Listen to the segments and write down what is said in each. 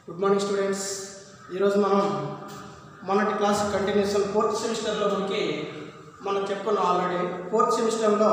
good morning students ఈరోజు మనం మొన్నటి క్లాస్ కంటిన్యూషన్ ఫోర్త్ సెమిస్టర్లో మనకి మనం చెప్పుకున్నాం ఆల్రెడీ ఫోర్త్ సెమిస్టర్లో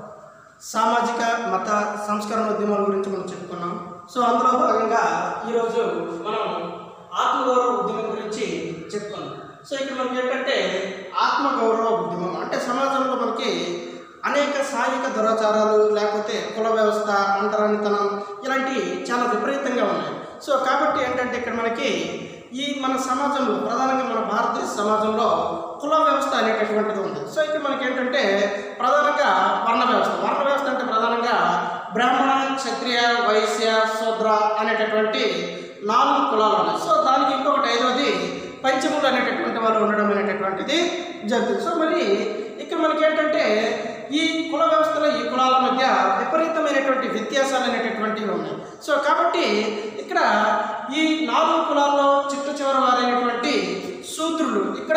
సామాజిక మత సంస్కరణ ఉద్యమాల గురించి మనం చెప్పుకున్నాం సో అందులో భాగంగా ఈరోజు మనం ఆత్మగౌరవ ఉద్యమం గురించి చెప్పుకున్నాం సో ఇక్కడ మనకి ఏంటంటే ఆత్మగౌరవ ఉద్యమం అంటే సమాజంలో మనకి అనేక సాంఘిక దురాచారాలు లేకపోతే కుల వ్యవస్థ అంటరానితనం ఇలాంటి చాలా విపరీతంగా ఉన్నాయి సో కాబట్టి ఏంటంటే ఇక్కడ మనకి ఈ మన సమాజంలో ప్రధానంగా మన భారతదేశ సమాజంలో కుల వ్యవస్థ అనేటటువంటిది ఉంది సో ఇక్కడ మనకి ఏంటంటే ప్రధానంగా వర్ణ వ్యవస్థ వర్ణ వ్యవస్థ అంటే ప్రధానంగా బ్రాహ్మణ క్షత్రియ వైశ్య శూద్ర అనేటటువంటి నాలుగు కులాలు ఉన్నాయి సో దానికి ఇంకొకటి ఐదోది పంచములు అనేటటువంటి వాళ్ళు ఉండడం అనేటటువంటిది జరుగుతుంది సో మరి ఇక్కడ మనకి ఏంటంటే ఈ కుల వ్యవస్థలో ఈ కులాల మధ్య విపరీతమైనటువంటి వ్యత్యాసాలు అనేటటువంటివి ఉన్నాయి సో కాబట్టి ఇక్కడ ఈ నాలుగు కులాల్లో చిట్టు చివరి వారైనటువంటి శూద్రులు ఇక్కడ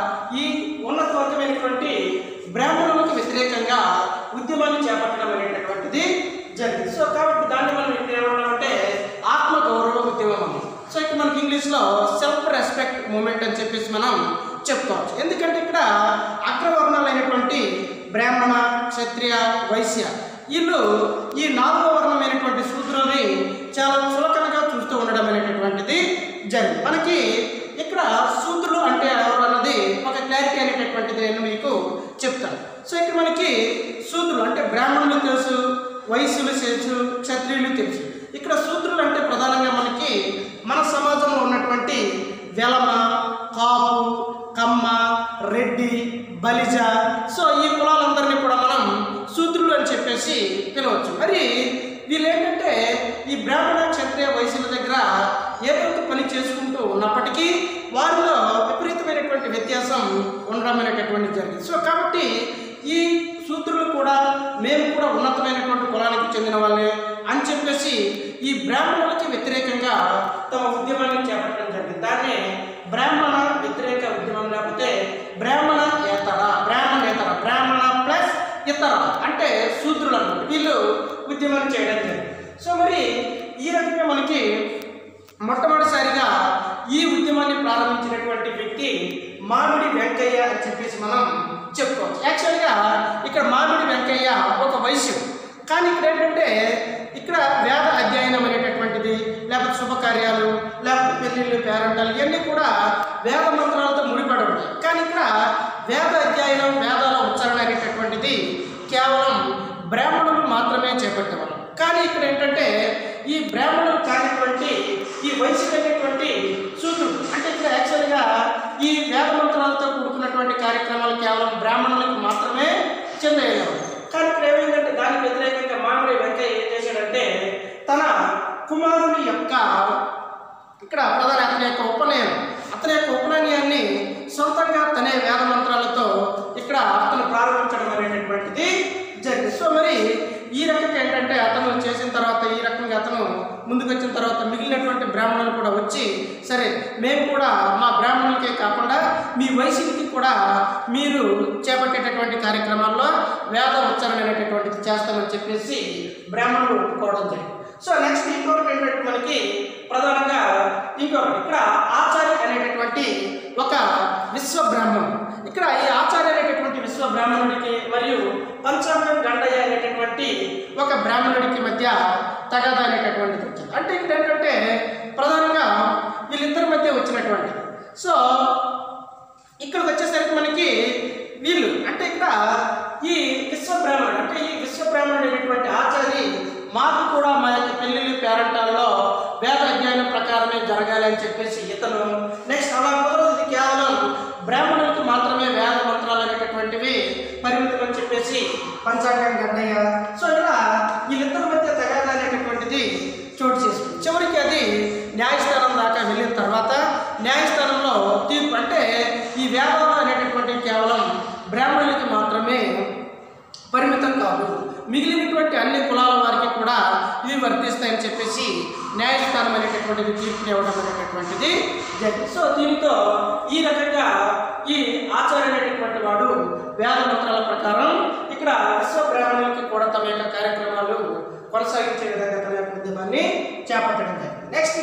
ఈ ఉన్నత వర్గమైనటువంటి బ్రాహ్మణులకు వ్యతిరేకంగా ఉద్యమాన్ని చేపట్టడం అనేటటువంటిది జరిగింది సో కాబట్టి దాన్ని మనం ఇక్కడ ఏమన్నామంటే ఆత్మగౌరవ ఉద్యమం అని సో ఇక్కడ మనకి ఇంగ్లీష్లో సెల్ఫ్ రెస్పెక్ట్ మూమెంట్ అని చెప్పేసి మనం చెప్పుకోవచ్చు ఎందుకంటే ఇక్కడ అగ్రవర్ణాలైనటువంటి బ్రాహ్మణ క్షత్రియ వైశ్య వీళ్ళు ఈ నాలుగో వర్ణమైనటువంటి శూద్రుల్ని చాలా చులకనగా చూస్తూ ఉండడం అనేటటువంటిది జరిగింది మనకి ఇక్కడ శూద్రులు అంటే ఎవరు అన్నది ఒక క్లారిటీ అనేటటువంటిది నేను మీకు చెప్తాను సో ఇక్కడ మనకి శూద్రులు అంటే బ్రాహ్మణులు తెలుసు వైశ్యులు తెలుసు క్షత్రియులు తెలుసు ఇక్కడ శూద్రులు అంటే ప్రధానంగా మనకి మన సమాజంలో ఉన్నటువంటి వెలమ కాపు కమ్మ రెడ్డి బలిజ సో ఈ కులాలందరినీ కూడా మనం శూద్రులు అని చెప్పేసి పిలవచ్చు మరి వీళ్ళు ఏంటంటే ఈ బ్రాహ్మణ క్షత్రియ వైశ్యుల దగ్గర ఏదో ఒక పని చేసుకుంటూ ఉన్నప్పటికీ వారిలో విపరీతమైనటువంటి వ్యత్యాసం ఉండడం అనేటటువంటి జరిగింది సో కాబట్టి ఈ శూద్రులు కూడా మేము కూడా ఉన్నతమైనటువంటి కులానికి చెందిన వాళ్ళే అని చెప్పేసి ఈ బ్రాహ్మణులకి వ్యతిరేకంగా తమ ఉద్యమాన్ని చేపట్టడం జరిగింది దాన్నే బ్రాహ్మణ వ్యతిరేక ఉద్యమం లేకపోతే బ్రాహ్మణ ఏతర బ్రాహ్మణేతర బ్రాహ్మణ ప్లస్ ఇతర అంటే శూద్రులు అన్నమాట వీళ్ళు ఉద్యమాన్ని చేయడం జరిగింది సో మరి ఈ రకంగా మనకి మొట్టమొదటిసారిగా ఈ ఉద్యమాన్ని ప్రారంభించినటువంటి వ్యక్తి మామిడి వెంకయ్య అని చెప్పేసి మనం చెప్పుకోవచ్చు యాక్చువల్గా ఇక్కడ మామిడి వెంకయ్య ఒక వైశ్యం కానీ ఇక్కడ ఏంటంటే ఇక్కడ వేద అధ్యయనం అనేటటువంటిది లేకపోతే శుభకార్యాలు లేకపోతే పెళ్ళిళ్ళు పేరంటాలు ఇవన్నీ కూడా వేద మంత్రాలతో ముడిపడి ఉంటాయి కానీ ఇక్కడ వేద అధ్యయనం వేదాల ఉచ్చారణ అనేటటువంటిది కేవలం బ్రాహ్మణులు మాత్రమే చేపట్టేవాళ్ళు కానీ ఇక్కడ ఏంటంటే ఈ బ్రాహ్మణులు కానిటువంటి ఈ వయసుకైనటువంటి సూత్రుడు అంటే ఇక్కడ యాక్చువల్గా ఈ వేద మంత్రాలతో కూడుకున్నటువంటి కార్యక్రమాలు కేవలం బ్రాహ్మణులకు మాత్రమే చెందయ్యేవారు కానీ ఇక్కడ ఏమైందంటే దానికి వ్యతిరేకంగా మామిడి వెంకయ్య ఏం చేశాడంటే తన కుమారుని యొక్క ఇక్కడ ప్రధాన అతని యొక్క ఉపనయనం అతని యొక్క ఉపనయనాన్ని సొంతంగా తనే వేద మంత్రాలతో ఇక్కడ అతను ప్రారంభించడం అనేటటువంటిది జరిగింది సో మరి ఈ రకంగా ఏంటంటే అతను చేసిన తర్వాత ఈ రకంగా అతను ముందుకు వచ్చిన తర్వాత మిగిలినటువంటి బ్రాహ్మణులు కూడా వచ్చి సరే మేము కూడా మా బ్రాహ్మణులకే కాకుండా మీ వయసుకి కూడా మీరు చేపట్టేటటువంటి కార్యక్రమాల్లో వేద ఉచ్చారణ అనేటటువంటిది చేస్తామని చెప్పేసి బ్రాహ్మణులు ఒప్పుకోవడం జరిగింది సో నెక్స్ట్ ఇంకొకటి ఏంటంటే మనకి ప్రధానంగా ఇంకొకటి ఇక్కడ ఆచార్య అనేటటువంటి ఒక విశ్వ బ్రాహ్మణుడు ఇక్కడ ఈ ఆచార్య అనేటటువంటి విశ్వ బ్రాహ్మణుడికి మరియు పంచాంగం గండయ్య అనేటటువంటి ఒక బ్రాహ్మణుడికి మధ్య తగాదా అనేటటువంటిది వచ్చింది అంటే ఇక్కడ ఏంటంటే ప్రధానంగా వీళ్ళిద్దరి మధ్య వచ్చినటువంటిది సో ఇక్కడికి వచ్చేసరికి మనకి వీళ్ళు అంటే ఇక్కడ ఈ విశ్వ బ్రాహ్మణుడు అంటే ఈ విశ్వ బ్రాహ్మణుడు అనేటువంటి ఆచారి మాకు కూడా మా యొక్క పెళ్లిళ్ళు పేరంటాల్లో వేద అధ్యయనం ప్రకారమే జరగాలి అని చెప్పేసి ఇతను నెక్స్ట్ అలా కుదరదు కేవలం బ్రాహ్మణులకు మాత్రమే వేద మంత్రాలు అనేటటువంటివి పరిమితం అని చెప్పేసి పంచాంగం గడ్డయ్య సో ఇలా వీళ్ళిద్దరి మధ్య తగాదా అనేటటువంటిది చోటు చేసుకుంది చివరికి అది న్యాయస్థానం దాకా వెళ్ళిన తర్వాత న్యాయస్థానంలో తీర్పు అంటే ఈ వేదాలు అనేటటువంటి కేవలం బ్రాహ్మణులకి మాత్రమే పరిమితం కాదు మిగిలినటువంటి అన్ని కులాల వారికి కూడా ఇవి వర్తిస్తాయని చెప్పేసి న్యాయస్థానం అనేటటువంటిది తీర్పుని ఇవ్వడం అనేటటువంటిది జరిగింది సో దీనితో ఈ రకంగా ఈ ఆచార్య అనేటటువంటి వాడు వేద మంత్రాల ప్రకారం ఇక్కడ విశ్వ బ్రాహ్మణులకి కూడా తమ యొక్క కార్యక్రమాలు కొనసాగించే విధంగా తన యొక్క ఉద్యమాన్ని చేపట్టడం జరిగింది నెక్స్ట్ ఇంకొకడు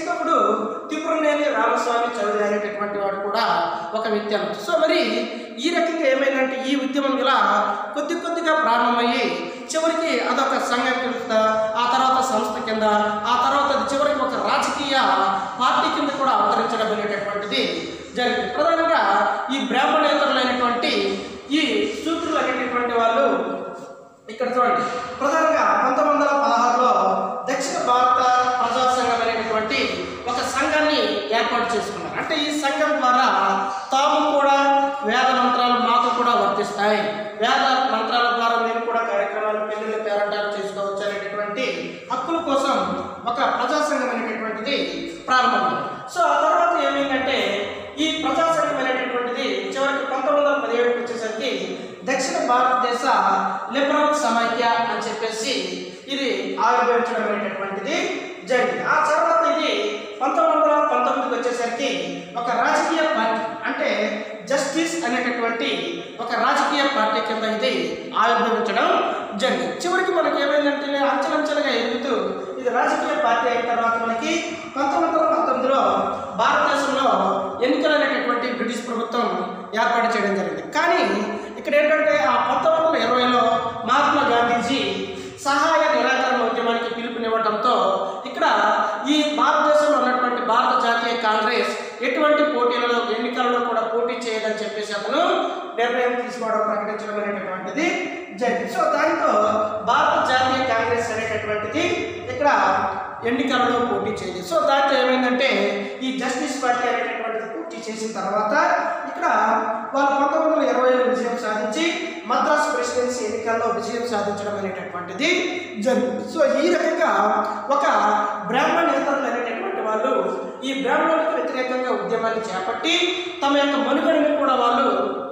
తిపురనేని రామస్వామి చౌదరి అనేటటువంటి వాడు కూడా ఒక వ్యక్తి అన్నమాట సో మరి ఈ రకంగా ఏమైందంటే ఈ ఉద్యమం ఇలా కొద్ది కొద్దిగా ప్రారంభమయ్యి చివరికి అదొక సంఘం కింద ఆ తర్వాత సంస్థ కింద ఆ తర్వాత అది చివరికి ఒక రాజకీయ పార్టీ కింద కూడా అవతరించడం అనేటటువంటిది జరిగింది ప్రధానంగా ఈ బ్రాహ్మణేతరులైనటువంటి ఈ సూత్రులు అనేటటువంటి వాళ్ళు ఇక్కడ చూడండి ప్రధానంగా పంతొమ్మిది వందల పదహారులో దక్షిణ భారత ప్రజా సంఘం అనేటటువంటి ఒక సంఘాన్ని ఏర్పాటు చేసుకున్నారు అంటే ఈ సంఘం ద్వారా తాము కూడా వేద మంత్రాలు మాకు కూడా వర్తిస్తాయి వేద మంత్రాల ద్వారా మేము కూడా కార్యక్రమాలు పెళ్లిళ్ళు పేరంటాలు చేసుకోవచ్చు అనేటటువంటి హక్కుల కోసం ఒక ప్రజా సంఘం అనేటటువంటిది ప్రారంభమైంది సో ఆ తర్వాత ఏమైందంటే ఈ ప్రజా సంఘం అనేటటువంటిది చివరికి పంతొమ్మిది వందల పదిహేడుకి వచ్చేసరికి దక్షిణ భారతదేశ లిబరల్ సమైక్య అని చెప్పేసి ఇది ఆవిర్భవించడం అనేటటువంటిది జరిగింది ఆ తర్వాత ఇది పంతొమ్మిది వందల పంతొమ్మిదికి వచ్చేసరికి ఒక రాజకీయ పార్టీ అంటే జస్టిస్ అనేటటువంటి ఒక రాజకీయ పార్టీ కింద ఇది ఆవిర్భవించడం జరిగింది చివరికి మనకి ఏమైందంటే అంచెలంచెలుగా ఎదుగుతూ ఇది రాజకీయ పార్టీ అయిన తర్వాత మనకి పంతొమ్మిది వందల పంతొమ్మిదిలో భారతదేశంలో ఎన్నికలు అనేటటువంటి బ్రిటిష్ ప్రభుత్వం ఏర్పాటు చేయడం జరిగింది కానీ ఇక్కడ ఏంటంటే ఆ పంతొమ్మిది వందల ఇరవైలో మహాత్మా గాంధీజీ సహాయ నిరాకరణ ఉద్యమానికి పిలుపునివ్వడంతో ఇక్కడ ఈ భారతదేశంలో ఉన్నటువంటి భారత జాతీయ కాంగ్రెస్ ఎటువంటి పోటీలలో ఎన్నికలలో కూడా పోటీ చేయదని చెప్పేసి అతను నిర్ణయం తీసుకోవడం ప్రకటించడం అనేటటువంటిది జరిగింది సో దాంతో భారత జాతీయ కాంగ్రెస్ అనేటటువంటిది ఇక్కడ ఎన్నికలలో పోటీ చేయలేదు సో దాంట్లో ఏమైందంటే ఈ జస్టిస్ పార్టీ అనేటటువంటిది పోటీ చేసిన తర్వాత ఇక్కడ వాళ్ళు పంతొమ్మిది వందల ఇరవైలో విజయం సాధించి మద్రాసు ప్రెసిడెన్సీ ఎన్నికల్లో విజయం సాధించడం అనేటటువంటిది జరిగింది సో ఈ రకంగా ఒక బ్రాహ్మణేతరులు అనేటటువంటి వాళ్ళు ఈ బ్రాహ్మణులకు వ్యతిరేకంగా ఉద్యమాన్ని చేపట్టి తమ యొక్క మనుగడని కూడా వాళ్ళు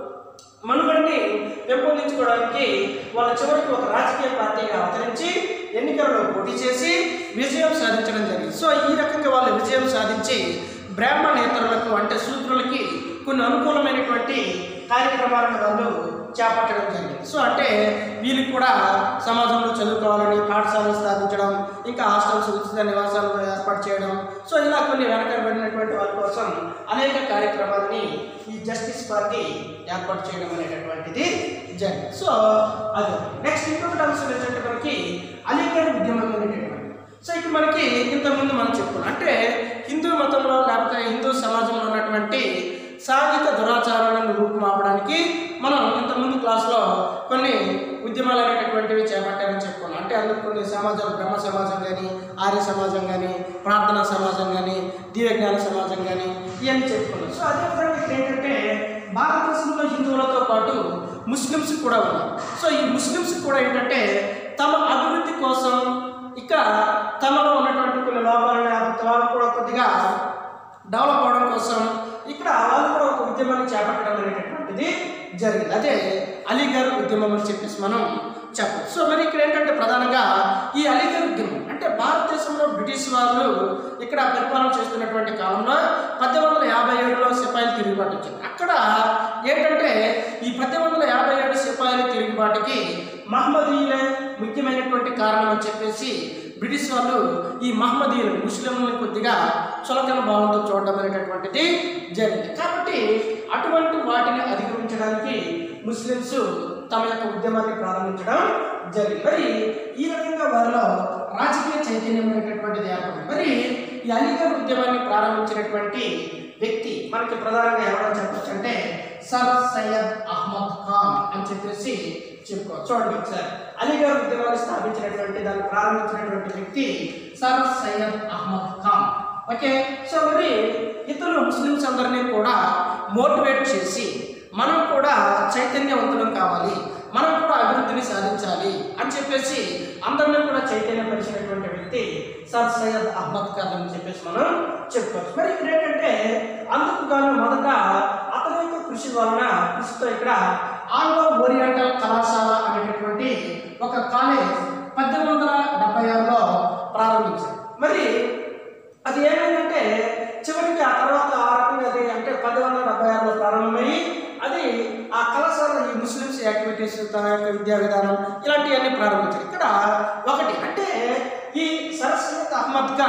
మనుగడని పెంపొందించుకోవడానికి వాళ్ళ చివరికి ఒక రాజకీయ పార్టీగా అవతరించి ఎన్నికలలో పోటీ చేసి విజయం సాధించడం జరిగింది సో ఈ రకంగా వాళ్ళు విజయం సాధించి బ్రాహ్మణేతరులకు అంటే శూద్రులకి కొన్ని అనుకూలమైనటువంటి కార్యక్రమాలను వాళ్ళు చేపట్టడం జరిగింది సో అంటే వీళ్ళకి కూడా సమాజంలో చదువుకోవాలని పాఠశాలలు స్థాపించడం ఇంకా హాస్టల్స్ ఉచిత నివాసాలు ఏర్పాటు చేయడం సో ఇలా కొన్ని వెనకబడినటువంటి వాళ్ళ కోసం అనేక కార్యక్రమాలని ఈ జస్టిస్ పార్టీ ఏర్పాటు చేయడం అనేటటువంటిది జరిగింది సో అది నెక్స్ట్ ఇంకొకటి అంశం ఏంటంటే మనకి అలీగఢ్ ఉద్యమం అనేటటువంటి సో ఇక్కడ మనకి ఇంతకుముందు మనం చెప్పుకున్నాం అంటే హిందూ మతంలో లేకపోతే హిందూ సమాజంలో ఉన్నటువంటి సాంఘిక దురాచారాలను రూపుమాపడానికి మనం ఇంతకుముందు క్లాస్లో కొన్ని ఉద్యమాలు అనేటటువంటివి చేపట్టారని చెప్పుకున్నాం అంటే అందులో కొన్ని సమాజాలు బ్రహ్మ సమాజం కానీ ఆర్య సమాజం కానీ ప్రార్థనా సమాజం కానీ దివ్యజ్ఞాన సమాజం కానీ ఇవన్నీ చెప్పుకున్నాం సో అదేవిధంగా ఇక్కడ ఏంటంటే భారతదేశంలో హిందువులతో పాటు ముస్లిమ్స్ కూడా ఉన్నారు సో ఈ ముస్లిమ్స్ కూడా ఏంటంటే తమ అభివృద్ధి కోసం ఇక్కడ తమలో ఉన్నటువంటి కొన్ని లోపాలను వాళ్ళు కూడా కొద్దిగా డెవలప్ అవడం కోసం ఇక్కడ వాళ్ళు కూడా ఒక ఉద్యమాన్ని చేపట్టడం అనేటటువంటిది జరిగింది అదే అలీగర్ ఉద్యమం అని చెప్పేసి మనం చెప్పచ్చు సో మరి ఇక్కడ ఏంటంటే ప్రధానంగా ఈ అలీగర్ ఉద్యమం అంటే భారతదేశంలో బ్రిటిష్ వాళ్ళు ఇక్కడ పరిపాలన చేస్తున్నటువంటి కాలంలో పద్దెనిమిది వందల యాభై ఏడులో సిపాయిలు తిరుగుబాటు వచ్చింది అక్కడ ఏంటంటే ఈ పద్దెనిమిది వందల యాభై ఏడు సిపాయిల తిరుగుబాటుకి మహమ్మదీయులే ముఖ్యమైనటువంటి కారణం అని చెప్పేసి బ్రిటిష్ వాళ్ళు ఈ మహమ్మదీయులు ముస్లింలను కొద్దిగా చులకన భావంతో చూడడం అనేటటువంటిది జరిగింది కాబట్టి అటువంటి వాటిని అధిగమించడానికి ముస్లిమ్స్ తమ యొక్క ఉద్యమాన్ని ప్రారంభించడం జరిగింది మరి ఈ రకంగా వారిలో రాజకీయ చైతన్యం అనేటటువంటిది ఏర్పడింది మరి ఈ అలీగఢ్ ఉద్యమాన్ని ప్రారంభించినటువంటి వ్యక్తి మనకి ప్రధానంగా ఎవరో చెప్పచ్చు అంటే సర్ సయ్యద్ అహ్మద్ ఖాన్ అని చెప్పేసి చెప్పుకోవచ్చు చూడండి ఒకసారి అలీగఢ్ ఉద్యమాన్ని స్థాపించినటువంటి దాన్ని ప్రారంభించినటువంటి వ్యక్తి sir Syed Ahmed Khan okay so మరి ఇతను ముస్లిమ్స్ అందరినీ కూడా మోటివేట్ చేసి మనం కూడా చైతన్యవంతులం కావాలి మనం కూడా అభివృద్ధిని సాధించాలి అని చెప్పేసి అందరినీ కూడా చైతన్యపరిచినటువంటి వ్యక్తి సర్ సయ్యద్ అహ్మద్ ఖాన్ అని చెప్పేసి మనం చెప్పుకోవచ్చు మరి ఇక్కడ ఏంటంటే అందుకు గాను మొదట అతని యొక్క కృషి వలన కృషితో ఇక్కడ ఆంగ్లో ఓరియంటల్ కళాశాల అనేటటువంటి ఒక కాలేజ్ పద్దెనిమిది వందల డెబ్బై ఆరులో ప్రారంభించారు మరి అది ఏమైందంటే చివరికి ఆ తర్వాత ఆ రకంగా అది అంటే పది వందల డెబ్బై ఆరులో ప్రారంభమై అది ఆ కళాశాల ఈ ముస్లిమ్స్ యాక్టివిటీస్ తన యొక్క విద్యా విధానం ఇలాంటివన్నీ ప్రారంభించారు ఇక్కడ ఒకటి అంటే ఈ సరస్వత్ అహ్మద్ ఖాన్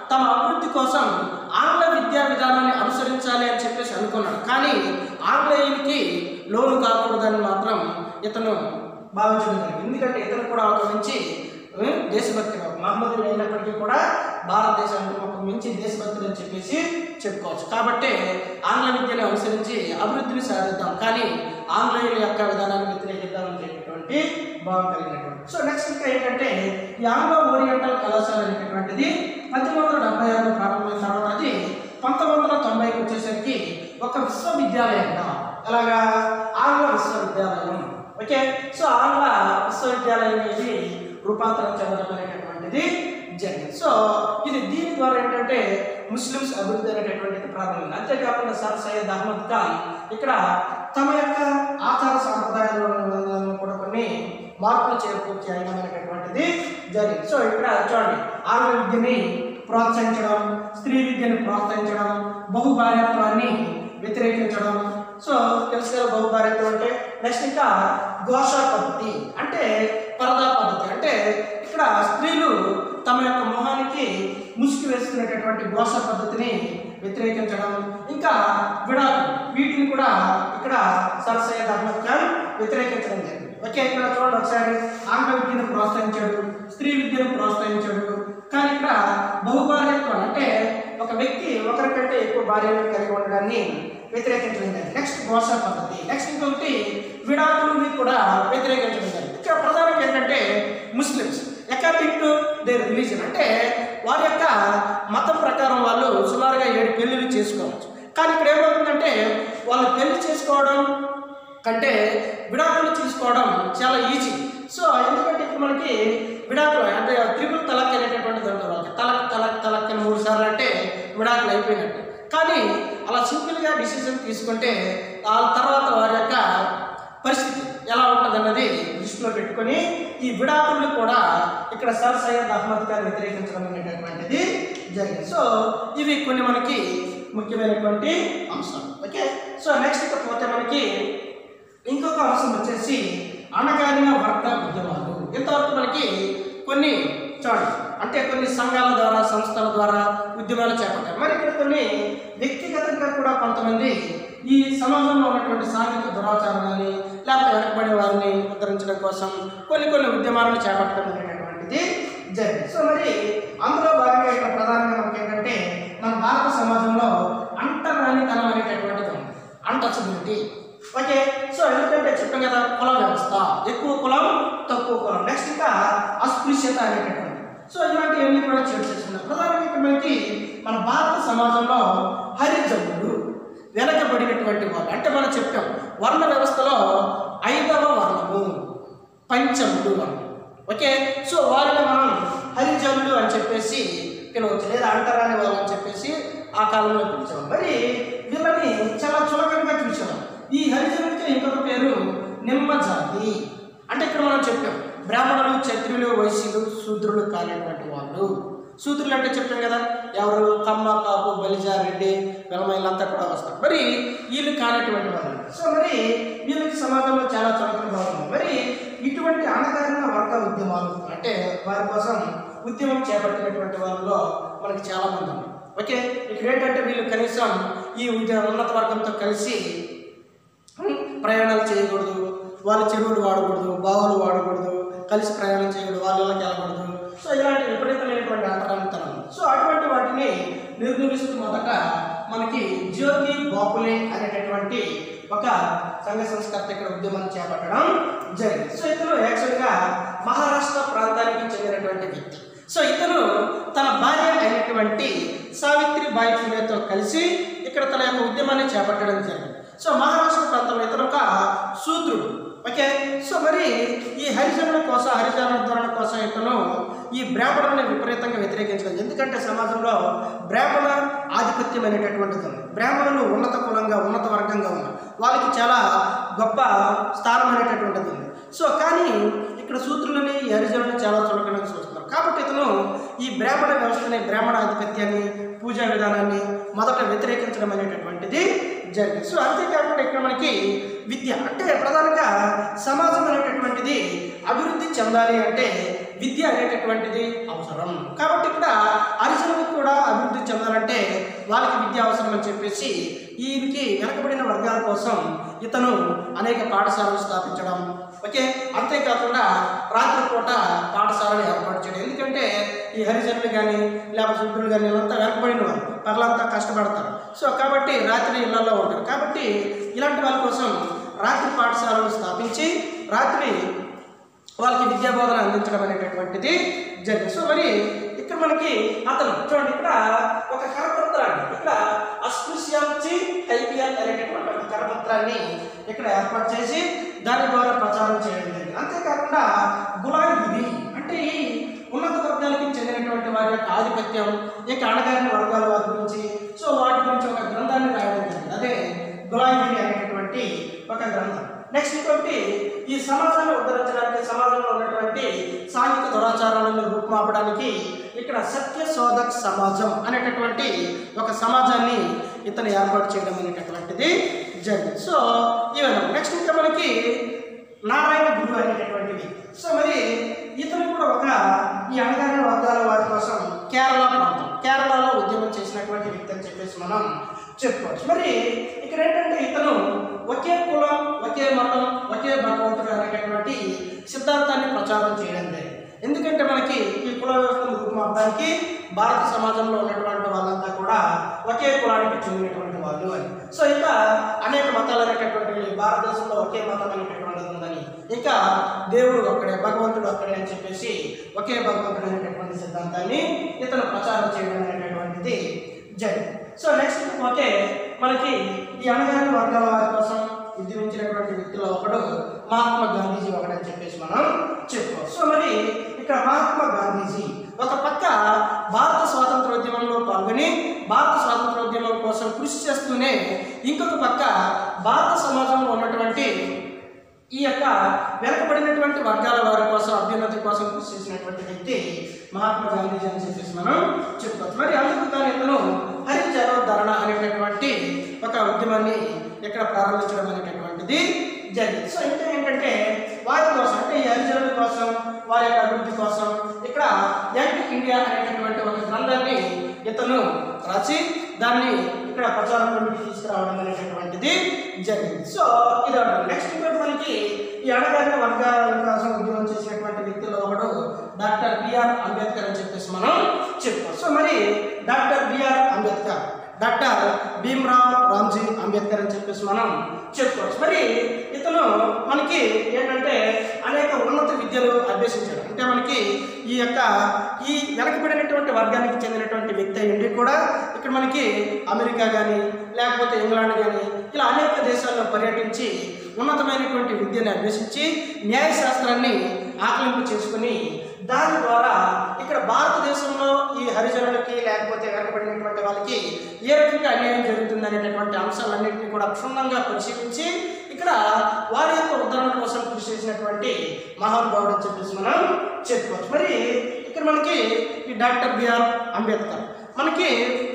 తమ అభివృద్ధి కోసం ఆంగ్ల విద్యా విధానాన్ని అనుసరించాలి అని చెప్పేసి అనుకున్నాడు కానీ ఆంగ్లేయులకి లోను కాకూడదని మాత్రం ఇతను భావించడం జరిగింది ఎందుకంటే ఇతను కూడా ఒక మంచి ఆ, దేశభక్తి మహమ్మద్ అయినప్పటికీ కూడా భారతదేశానికి ఒక మంచి దేశభక్తులు అని చెప్పేసి చెప్పుకోవచ్చు కాబట్టి ఆంగ్ల విద్యను అనుసరించి అభివృద్ధిని సాధిద్దాం కానీ ఆంగ్లేయుల యొక్క విధానాన్ని వ్యతిరేకిద్దాం అని చెప్పేటువంటి భావం కలిగినటువంటి సో నెక్స్ట్ ఇంకా ఏంటంటే ఈ ఆంగ్లో ఓరియంటల్ కళాశాల అనేటటువంటిది పద్దెనిమిది వందల డెబ్బై ఆరులో ప్రారంభమైన తర్వాత అది పంతొమ్మిది వందల తొంభైకి వచ్చేసరికి ఒక విశ్వవిద్యాలయంగా ఎలాగా ఆంగ్ల విశ్వవిద్యాలయం ఓకే సో ఆంగ్ల విశ్వవిద్యాలయం అనేది రూపాంతరం చెందడం అనేటటువంటిది జరిగింది సో ఇది దీని ద్వారా ఏంటంటే ముస్లిమ్స్ అభివృద్ధి అనేటటువంటిది ప్రారంభమైంది అంతేకాకుండా సర్ సయ్యద్ అహ్మద్ ఖాన్ ఇక్కడ తమ యొక్క ఆచార సాంప్రదాయాలను కూడా కొన్ని మార్పులు చేకూర్చి చేయడం అనేటటువంటిది జరిగింది సో ఇక్కడ చూడండి ఆంగ్ల విద్యని ప్రోత్సహించడం స్త్రీ విద్యను ప్రోత్సహించడం బహుభార్యత్వాన్ని వ్యతిరేకించడం సో తెలుసు కదా బహుభార్యత్వం అంటే నెక్స్ట్ ఇంకా ఘోష పద్ధతి అంటే పరదా పద్ధతి అంటే ఇక్కడ స్త్రీలు తమ యొక్క మొహానికి ముసుగు వేసుకునేటటువంటి ఘోష పద్ధతిని వ్యతిరేకించడం ఇంకా విడాకులు వీటిని కూడా ఇక్కడ సర్ సయ్యద్ అహ్మద్ ఖాన్ వ్యతిరేకించడం జరిగింది ఓకే ఇక్కడ చూడండి ఒకసారి ఆంగ్ల విద్యను ప్రోత్సహించాడు స్త్రీ విద్యను ప్రోత్సహించాడు కానీ ఇక్కడ బహుభార్యత్వం అంటే ఒక వ్యక్తి ఒకరికంటే ఎక్కువ భార్యలను కలిగి ఉండడాన్ని వ్యతిరేకించడం జరిగింది నెక్స్ట్ ఘోష పద్ధతి నెక్స్ట్ ఇంకొకటి విడాకులని కూడా వ్యతిరేకించడం జరిగింది ఇక్కడ ప్రధానంగా ఏంటంటే Muslims according to their religion అంటే వారి యొక్క మతం ప్రకారం వాళ్ళు సుమారుగా ఏడు పెళ్ళిళ్ళు చేసుకోవచ్చు కానీ ఇక్కడ ఏమవుతుందంటే వాళ్ళు పెళ్లి చేసుకోవడం కంటే విడాకులు తీసుకోవడం చాలా ఈజీ సో ఎందుకంటే ఇప్పుడు మనకి విడాకులు అంటే త్రిపుల్ తలక్ అనేటటువంటిది అంటారు వాళ్ళకి తలక్ తలక్ తలక్ అని మూడు సార్లు అంటే విడాకులు అయిపోయినట్టు కానీ అలా సింపుల్గా డిసిజన్ తీసుకుంటే ఆ తర్వాత వారి యొక్క పరిస్థితి ఎలా ఉంటుంది అన్నది దృష్టిలో పెట్టుకొని ఈ విడాకుల్ని కూడా ఇక్కడ సర్ సయ్యద్ అహ్మద్ ఖాన్ వ్యతిరేకించడం అనేటటువంటిది జరిగింది సో ఇవి కొన్ని మనకి ముఖ్యమైనటువంటి అంశాలు ఓకే సో నెక్స్ట్ ఇక పోతే మనకి ఇంకొక అంశం వచ్చేసి అణగారిన వర్గ ఉద్యమాలు ఇంతవరకు మనకి కొన్ని చూడండి అంటే కొన్ని సంఘాల ద్వారా సంస్థల ద్వారా ఉద్యమాలు చేపట్టారు మరి ఇక్కడ కొన్ని వ్యక్తిగతంగా కూడా కొంతమంది ఈ సమాజంలో ఉన్నటువంటి సాంఘిక దురాచారాలని లేకపోతే వెనకబడే వారిని ఉద్ధరించడం కోసం కొన్ని కొన్ని ఉద్యమాలను చేపట్టడం అనేటటువంటిది జరిగింది సో మరి అందులో భాగంగా ఇక్కడ ప్రధానంగా మనకి ఏంటంటే మన భారత సమాజంలో అంటరానితనం అనేటటువంటిది ఉంది అన్టచబిలిటీ ఓకే సో ఎందుకంటే చెప్పాం కదా కుల వ్యవస్థ ఎక్కువ కులం తక్కువ కులం నెక్స్ట్ ఇంకా అస్పృశ్యత అనేటటువంటి సో ఇలాంటివన్నీ కూడా చేర్చేస్తున్నారు ప్రధానంగా ఇక్కడ మనకి మన భారత సమాజంలో హరిజనులు వెనకబడినటువంటి వాళ్ళు అంటే మనం చెప్పాం వర్ణ వ్యవస్థలో ఐదవ వర్ణము పంచములు అని ఓకే సో వారిని మనం హరిజనులు అని చెప్పేసి పిలవచ్చు లేదా అంటరాని వాళ్ళు అని చెప్పేసి ఆ కాలంలో పిలిచేవారు మరి వీళ్ళని చాలా చులకనగా చూసేవారు ఈ హరిజనులకి ఇంకొక పేరు నిమ్మ జాతి అంటే ఇక్కడ మనం చెప్పాం బ్రాహ్మణులు క్షత్రియులు వైశ్యులు శూద్రులు కానిటువంటి వాళ్ళు శూద్రులు అంటే చెప్పాం కదా ఎవరు కమ్మ కాపు బలిజ రెడ్డి వెలమైలంతా కూడా వస్తారు మరి వీళ్ళు కానటువంటి వాళ్ళు సో మరి వీళ్ళకి సమాజంలో చాలా చులకన భావం మరి ఇటువంటి అణగారిన వర్గ ఉద్యమాలు అంటే వారి కోసం ఉద్యమం చేపట్టినటువంటి వాళ్ళలో మనకి చాలా మంది ఉన్నారు ఓకే ఇక్కడ ఏంటంటే వీళ్ళు కనీసం ఈ ఉద్య ఉన్నత వర్గంతో కలిసి ఉమ్, ప్రయాణాలు చేయకూడదు వాళ్ళ చెరువులు వాడకూడదు బావులు వాడకూడదు కలిసి ప్రయాణం చేయకూడదు వాళ్ళ ఇళ్ళకి వెళ్ళకూడదు సో ఇలాంటి విపరీతమైనటువంటి అంతరంతరం సో అటువంటి వాటిని నిర్మూలిస్తూ మొదట మనకి జ్యోతి బాపులే అనేటటువంటి ఒక సంఘ సంస్కర్త ఇక్కడ ఉద్యమాన్ని చేపట్టడం జరిగింది సో ఇతను యాక్చువల్గా మహారాష్ట్ర ప్రాంతానికి చెందినటువంటి వ్యక్తి సో ఇతను తన భార్య అయినటువంటి సావిత్రి బాయి ఫులేతో కలిసి ఇక్కడ తన యొక్క ఉద్యమాన్ని చేపట్టడం జరిగింది సో మహారాష్ట్ర ప్రాంతంలో ఇతను ఒక శూద్రుడు ఓకే సో మరి ఈ హరిజనుల కోసం హరిజనుల ధోరణ కోసం ఇతను ఈ బ్రాహ్మణుని విపరీతంగా వ్యతిరేకించడం ఎందుకంటే సమాజంలో బ్రాహ్మణ ఆధిపత్యం అనేటటువంటిది ఉంది బ్రాహ్మణులు ఉన్నత కులంగా ఉన్నత వర్గంగా ఉన్నారు వాళ్ళకి చాలా గొప్ప స్థానం అనేటటువంటిది ఉంది సో కానీ ఇక్కడ సూత్రులని ఈ హరిజనులను చాలా చులకనగా చూస్తున్నారు కాబట్టి ఇతను ఈ బ్రాహ్మణ వ్యవస్థని బ్రాహ్మణ ఆధిపత్యాన్ని పూజా విధానాన్ని మొదట వ్యతిరేకించడం అనేటటువంటిది జరిగింది సో అంతేకాకుండా ఇక్కడ మనకి విద్య అంటే ప్రధానంగా సమాజం అనేటటువంటిది అభివృద్ధి చెందాలి అంటే విద్య అనేటటువంటిది అవసరం కాబట్టి ఇక్కడ హరిజనులకు కూడా అభివృద్ధి చెందాలంటే వాళ్ళకి విద్య అవసరం అని చెప్పేసి వీరికి వెనకబడిన వర్గాల కోసం ఇతను అనేక పాఠశాలలు స్థాపించడం ఓకే అంతేకాకుండా రాత్రిపూట పాఠశాలలు ఏర్పాటు చేయడం ఎందుకంటే ఈ హరిజనులు కానీ లేకపోతే శుద్ధులు కానీ వీళ్ళంతా వెనకబడిన వారు పగలంతా కష్టపడతారు సో కాబట్టి రాత్రి ఇళ్లలో ఉంటారు కాబట్టి ఇలాంటి వాళ్ళ కోసం రాత్రి పాఠశాలలు స్థాపించి రాత్రి వాళ్ళకి విద్యా బోధన అందించడం అనేటటువంటిది జరిగింది సో మరి ఇక్కడ మనకి అతను చూడండి ఇక్కడ ఒక కరపత్రాన్ని ఇక్కడ అస్పృశ్యాంచి ఐపీఎల్ అనేటటువంటి ఒక కరపత్రాన్ని ఇక్కడ ఏర్పాటు చేసి దాని ద్వారా ప్రచారం చేయడం జరిగింది అంతేకాకుండా గులాబీ అంటే ఈ ఉన్నత వర్గాలకి చెందినటువంటి వారి యొక్క ఆధిపత్యం ఇక అణగారిన వర్గాల వారి గురించి సో వాటి గురించి ఒక గ్రంథాన్ని రాయడం జరిగింది అదే గులాబీ అనేటటువంటి ఒక గ్రంథం నెక్స్ట్ ఇంకోటి ఈ సమాజాన్ని ఉద్ధరించడానికి సమాజంలో ఉన్నటువంటి సాంఘిక దురాచారాలను రూపుమాపడానికి ఇక్కడ సత్య శోధక్ సమాజం అనేటటువంటి ఒక సమాజాన్ని ఇతను ఏర్పాటు చేయడం అనేటటువంటిది జరిగింది సో ఈ విధంగా నెక్స్ట్ ఇంకా మనకి నారాయణ గురు అనేటటువంటిది సో మరి ఇతను కూడా ఒక ఈ అణగారిన వర్గాల వారి కోసం కేరళ ప్రాంతం కేరళలో ఉద్యమం చేసినటువంటి వ్యక్తి అని చెప్పేసి మనం చెప్పుకోవచ్చు మరి ఇక్కడ ఏంటంటే ఇతను ఒకే కులం ఒకే మతం ఒకే భగవంతుడు అనేటటువంటి సిద్ధాంతాన్ని ప్రచారం చేయడం జరిగింది ఎందుకంటే మనకి ఈ కుల వ్యవస్థను రూపుమాపడానికి భారత సమాజంలో ఉన్నటువంటి వాళ్ళంతా కూడా ఒకే కులానికి చెందినటువంటి వాళ్ళు అని సో ఇంకా అనేక మతాలు అనేటటువంటి భారతదేశంలో ఒకే మతం అనేటటువంటిది ఉందని ఇంకా దేవుడు ఒక్కడే భగవంతుడు ఒక్కడే అని చెప్పేసి ఒకే భగవంతుడు అనేటటువంటి సిద్ధాంతాన్ని ఇతను ప్రచారం చేయడం అనేటటువంటిది జరిగింది సో నెక్స్ట్ పోతే మనకి ఈ అణగారిన వర్గాల వారి కోసం ఉద్యమించినటువంటి వ్యక్తులు ఒకడు మహాత్మా గాంధీజీ ఒకడని చెప్పేసి మనం చెప్పుకోవచ్చు సో మరి ఇక్కడ మహాత్మా గాంధీజీ ఒక పక్క భారత స్వాతంత్రోద్యమంలో పాల్గొని భారత స్వాతంత్రోద్యమం కోసం కృషి చేస్తూనే ఇంకొక పక్క భారత సమాజంలో ఉన్నటువంటి ఈ యొక్క వెనకబడినటువంటి వర్గాల వారి కోసం అభ్యున్నతి కోసం కృషి చేసినటువంటి వ్యక్తి మహాత్మా గాంధీజీ అని చెప్పేసి మనం చెప్పుకోవచ్చు మరి అందుకు కానీ ఇతను హరిజనోద్ధరణ అనేటటువంటి ఒక ఉద్యమాన్ని ఇక్కడ ప్రారంభించడం అనేటటువంటిది జరిగింది సో ఇంకా ఏంటంటే వారి కోసం అంటే ఈ హరిజనుల కోసం వారి యొక్క అభివృద్ధి కోసం ఇక్కడ యంగ్ ఇండియా అనేటటువంటి ఒక గ్రంథాన్ని ఇతను రాసి దాన్ని ఇక్కడ ప్రచారంలోకి తీసుకురావడం అనేటటువంటిది జరిగింది సో ఇది నెక్స్ట్ ఇంకోటి మనకి ఈ అణగారిన వర్గాల కోసం ఉద్యమం చేసినటువంటి వ్యక్తుల్లో ఒకడు డాక్టర్ బిఆర్ అంబేద్కర్ అని చెప్పేసి మనం చెప్పుకోవచ్చు సో మరి doctor BR Ambedkar doctor Bhimrao Ramji Ambedkar అని చెప్పేసి మనం చెప్పుకోవచ్చు మరి ఇతను మనకి ఏంటంటే అనేక ఉన్నత విద్యలు అభ్యసించాడు అంటే మనకి ఈ యొక్క ఈ వెనకబడినటువంటి వర్గానికి చెందినటువంటి వ్యక్తి అయ్యింది కూడా ఇక్కడ మనకి అమెరికా కానీ లేకపోతే ఇంగ్లాండ్ కానీ ఇలా అనేక దేశాల్లో పర్యటించి ఉన్నతమైనటువంటి విద్యను అభ్యసించి న్యాయశాస్త్రాన్ని ఆకలింపు చేసుకుని దాని ద్వారా ఇక్కడ భారతదేశంలో ఈ హరిజనులకి లేకపోతే వెనకబడినటువంటి వాళ్ళకి ఏ రకంగా అన్యాయం జరుగుతుంది అనేటటువంటి అంశాలన్నింటినీ కూడా క్షుణ్ణంగా పరిశీలించి ఇక్కడ వారి యొక్క ఉద్ధరణ కోసం కృషి చేసినటువంటి మహానుభావుడు అని చెప్పేసి మనం చెప్పుకోవచ్చు మరి ఇక్కడ మనకి ఈ డాక్టర్ బిఆర్ అంబేద్కర్ మనకి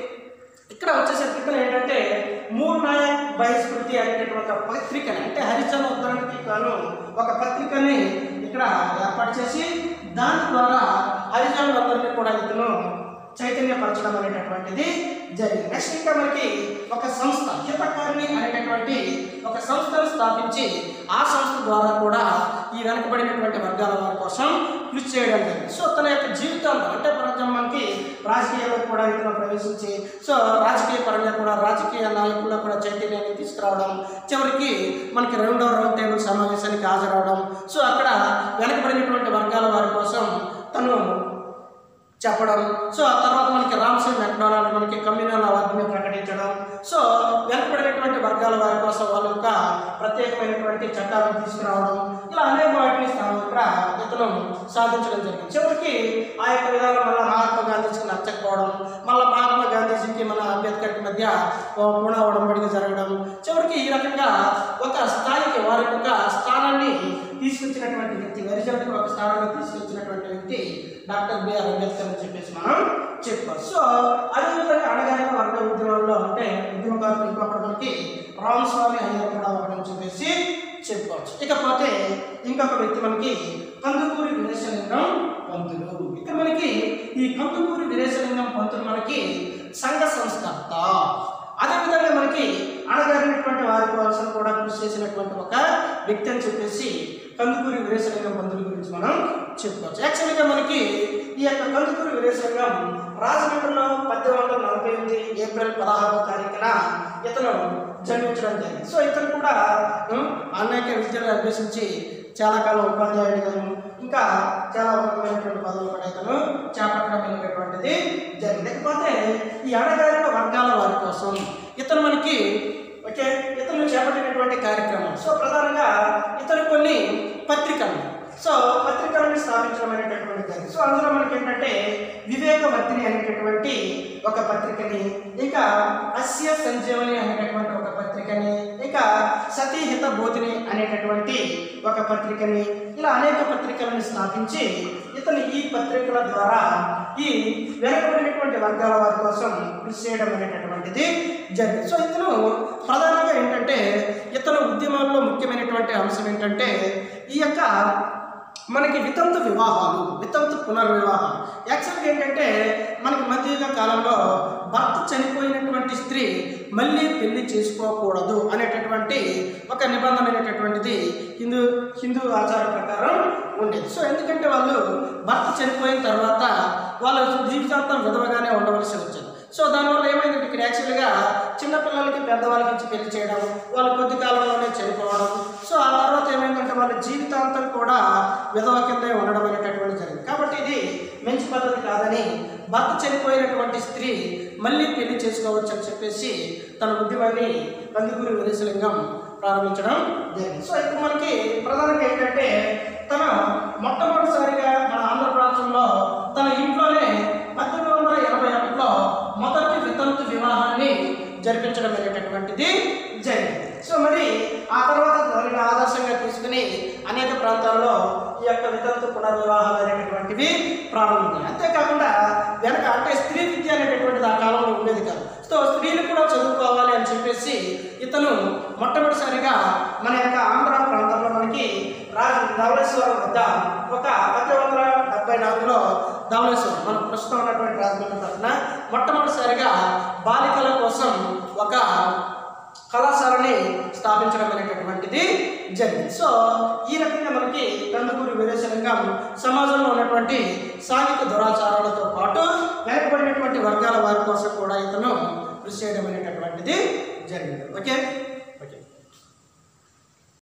ఇక్కడ వచ్చేసరికి ఇక్కడ ఏంటంటే మూడు నాయక్ బహిస్కృతి అనేటటువంటి ఒక పత్రికని అంటే హరిజన ఉద్ధరణకి గాను ఒక పత్రికని ఇక్కడ ఏర్పాటు చేసి దాని ద్వారా హరిజనులందరినీ కూడా ఇతను చైతన్యపరచడం అనేటటువంటిది జరిగింది నెక్స్ట్ ఇంకా మనకి ఒక సంస్థ హితకారిణి అనేటటువంటి ఒక సంస్థను స్థాపించి ఆ సంస్థ ద్వారా కూడా ఈ వెనకబడినటువంటి వర్గాల వారి కోసం కృషి చేయడం జరిగింది సో తన యొక్క జీవితంలో అంటే ప్రపంచం మనకి రాజకీయాల్లో కూడా ఇతను ప్రవేశించి సో రాజకీయ పరంగా కూడా రాజకీయ నాయకుల్లో కూడా చైతన్యాన్ని తీసుకురావడం చివరికి మనకి రెండో రౌండ్ టేబుల్ సమావేశానికి హాజరవడం సో అక్కడ వెనకబడినటువంటి వర్గాల వారి కోసం తను చెప్పడం సో ఆ తర్వాత మనకి రామ్సే మెక్డొనాల్డ్ మనకి కమ్యూనల్ అవార్డుని ప్రకటించడం సో వెనకబడినటువంటి వర్గాల వారి కోసం వాళ్ళ యొక్క ప్రత్యేకమైనటువంటి చట్టాలను తీసుకురావడం ఇలా అనేక వాటిని స్థానం ఇక్కడ ఇతను సాధించడం జరిగింది చివరికి ఆ యొక్క విధానం మళ్ళీ మహాత్మా గాంధీజీకి నచ్చకపోవడం మళ్ళీ మహాత్మా గాంధీజీకి మన అంబేద్కర్కి మధ్య మధ్య ఓ పూర్ణ ఒడంబడిక జరగడం చివరికి ఈ రకంగా ఒక స్థాయికి వారి యొక్క స్థానాన్ని తీసుకొచ్చినటువంటి వ్యక్తి హరిజనులకు ఒక స్థానాన్ని తీసుకొచ్చినటువంటి వ్యక్తి డాక్టర్ బిఆర్ అంబేద్కర్ అని చెప్పేసి మనం చెప్పారు సో అదేవిధంగా అణగారిన వర్గ ఉద్యమంలో అంటే ఉద్యమకారులు ఇంకొకటి మనకి రామస్వామి అయ్యర్ కూడా ఒకటని చెప్పేసి చెప్పుకోవచ్చు ఇకపోతే ఇంకొక వ్యక్తి మనకి కందుకూరి వీరేశలింగం పంతులు ఇక్కడ మనకి ఈ కందుకూరి వీరేశలింగం పంతులు మనకి సంఘ సంస్కర్త అదేవిధంగా మనకి అణగారినటువంటి వారి కోసం కూడా కృషి చేసినటువంటి ఒక వ్యక్తి అని చెప్పేసి కందుకూరి వీరేశలింగం పంతుల గురించి మనం చెప్పుకోవచ్చు యాక్చువల్గా మనకి ఈ యొక్క కందుకూరి వీరేశలింగం రాజమండ్రిలో పద్దెనిమిది వందల నలభై ఎనిమిది ఏప్రిల్ పదహారవ తారీఖున ఇతను జన్మించడం జరిగింది సో ఇతను కూడా ఉమ్, అనేక విద్యలు అభ్యసించి చాలా కాలం ఉపాధ్యాయుడిగా ఇంకా చాలా ఉన్నతమైనటువంటి పదవులు కూడా ఇతను చేపట్టడం అనేటటువంటిది జరిగింది లేకపోతే ఈ అణగారిన వర్గాల వారి కోసం ఇతను మనకి ఓకే ఇతను చేపట్టినటువంటి కార్యక్రమం సో ప్రధానంగా ఇతను కొన్ని పత్రికలు సో పత్రికలను స్థాపించడం అనేటటువంటి జరిగింది సో అందులో మనకి ఏంటంటే వివేకవర్తిని అనేటటువంటి ఒక పత్రికని ఇంకా అస్య సంజీవని అనేటటువంటి ఒక పత్రికని ఇంకా సతీహిత బోధిని అనేటటువంటి ఒక పత్రికని ఇలా అనేక పత్రికలను స్థాపించి ఇతను ఈ పత్రికల ద్వారా ఈ వెనకబడినటువంటి వర్గాల వారి కోసం కృషి చేయడం అనేటటువంటిది జరిగింది సో ఇతను ప్రధానంగా ఏంటంటే ఇతను ఉద్యమాల్లో ముఖ్యమైనటువంటి అంశం ఏంటంటే ఈ యొక్క మనకి వితంతు వివాహాలు వితంతు పునర్వివాహం యాక్చువల్గా ఏంటంటే మనకి మధ్యయుగ కాలంలో భర్త చనిపోయినటువంటి స్త్రీ మళ్ళీ పెళ్లి చేసుకోకూడదు అనేటటువంటి ఒక నిబంధన అనేటటువంటిది హిందూ హిందూ ఆచార ప్రకారం ఉండేది సో ఎందుకంటే వాళ్ళు భర్త చనిపోయిన తర్వాత వాళ్ళు జీవితాంతం విధవగానే ఉండవలసి వచ్చింది సో దానివల్ల ఏమైందంటే ఇక్కడ యాక్చువల్గా చిన్నపిల్లలకి పెద్దవాళ్ళకి ఇచ్చి పెళ్లి చేయడం వాళ్ళు కొద్ది కాలంలోనే చనిపోవడం సో ఆ తర్వాత ఏమైందంటే వాళ్ళ జీవితాంతం కూడా విధవ కిందే ఉండడం అనేటటువంటి జరిగింది కాబట్టి ఇది మంచి పద్ధతి కాదని భర్త చనిపోయినటువంటి స్త్రీ మళ్ళీ పెళ్లి చేసుకోవచ్చు అని చెప్పేసి తన ఉద్యమాన్ని కందుకూరి వీరేశలింగం ప్రారంభించడం జరిగింది సో ఇప్పుడు మనకి ప్రధానంగా ఏంటంటే తన మొట్టమొదటిసారిగా మన ఆంధ్రప్రదేశ్లో తన ఇంట్లోనే పద్దెనిమిది వందల ఎనభై ఒకటిలో మొదటి వితంతు వివాహాన్ని జరిపించడం అనేటటువంటిది జరిగింది సో మరి ఆ తర్వాత దానిని ఆదర్శంగా తీసుకుని అనేక ప్రాంతాల్లో ఈ యొక్క వితంతు పునర్వివాహాలు అనేటటువంటివి ప్రారంభించాయి అంతేకాకుండా వెనక అంటే స్త్రీ విద్య అనేటటువంటిది ఆ కాలంలో ఉండేది కాదు సో స్త్రీలు కూడా చదువుకోవాలి అని చెప్పేసి ఇతను మొట్టమొదటిసారిగా మన యొక్క ఆంధ్ర ప్రాంతంలో మనకి రాజ ధవళేశ్వరం వద్ద ఒక పద్దెనిమిది వందల డెబ్బై నాలుగులో ధవళేశ్వరం మన ప్రస్తుతం ఉన్నటువంటి రాజమండ్రి పక్కన మొట్టమొదటిసారిగా బాలికల కోసం ఒక కళాశాలని స్థాపించడం అనేటటువంటిది జరిగింది సో ఈ రకంగా మనకి కందుకూరి వీరేశలింగం సమాజంలో ఉన్నటువంటి సాంఘిక దురాచారాలతో పాటు వెనకబడినటువంటి వర్గాల వారి కోసం కూడా ఇతను కృషి చేయడం అనేటటువంటిది జరిగింది ఓకే